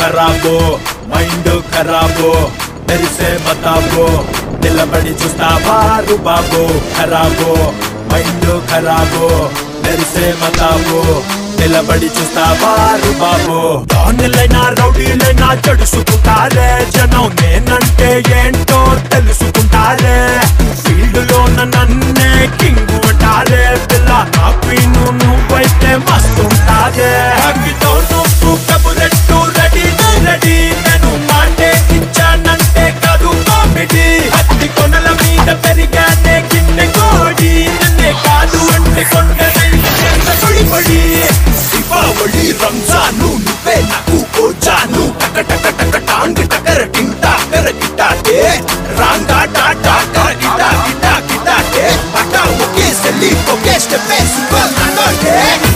ఖరాబో mind ఖరాబో తెరిసే బతాబో నిలబడి చూస్తావా బాబో ఖరాబో మైండ్ ఖరాబో తెరిసే మతాబో నిలబడి చూస్తావా బాబో డాన్లైనా రౌడీలైనా జడుసుకుంటారే జనం నేనంటే ఏంటో తెలుసుకుంటారే ఫీల్డ్ లో నన్నే కింగ్ అంటారే పిల్ల నా పీను నువ్వైతే మస్తుంటారే అగ్గితో నువ్వు కబురెట్టు రెడీ రెడీ నేను మాటే ఇచ్చానంటే కాదు కామెడీ అత్తి కొనల మీద పెరిగానే కిన్నె కోడి నన్నే కాదు అంటే కొండనై పడి దీపావళి రంజాను నువ్వే నాకు ఓజాను టక టక టక టాంగ్ టకర టింటా కర గిటాటే రాంగా టాటా కర గిటా గిటా గిటాటే అటా ఒకే సెల్లి ఒకే స్టెప్ సూపర్ నాటే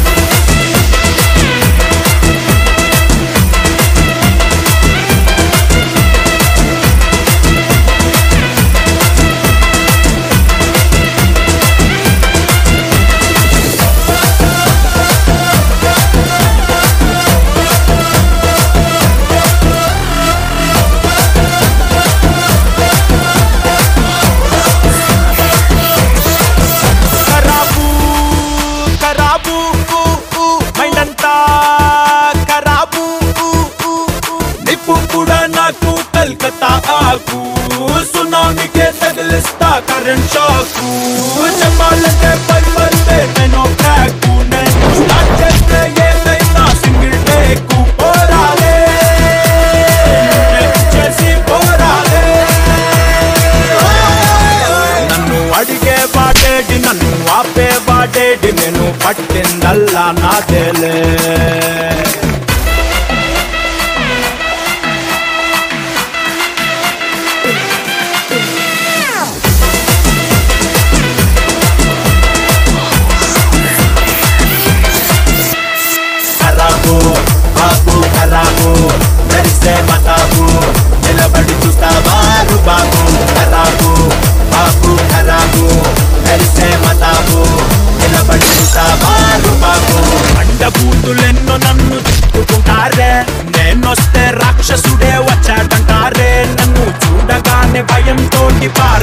ఖరాబు ఖరాబు ఊ, ఊ, మైండ్ అంతా ఖరాబు ఊ, ఊ, ఊ. నిప్పు కూడా నాకు కల్కత్తా ఆకు సునామీకే తగిలిస్తా కరెంట్ షాకు చెప్పాలంటే పై పడితే నేను బ్యాకు నేను స్టార్ట్ చేస్తే ఏదైనా సింగిల్ టేకు పోరాలే చేసి పోరాలే నన్ను అడిగే వాడేటి నన్ను ఆపే వాడేటి నేను పట్టిందల్లా నాదేలే ఖరాబు బాబు ఖరాబు మెరిసే మతాబు నిలబడి చూస్తావారు బాబు ఖరాబు బాబు ఖరాబు మెరిసే మతాబు నిలబడి చూస్తావారు బాబు అండబూతులెన్నో నన్ను తిట్టుకుంటారే నేనొస్తే రాక్షసుడే వచ్చాడంటారే నన్ను చూడగానే భయంతో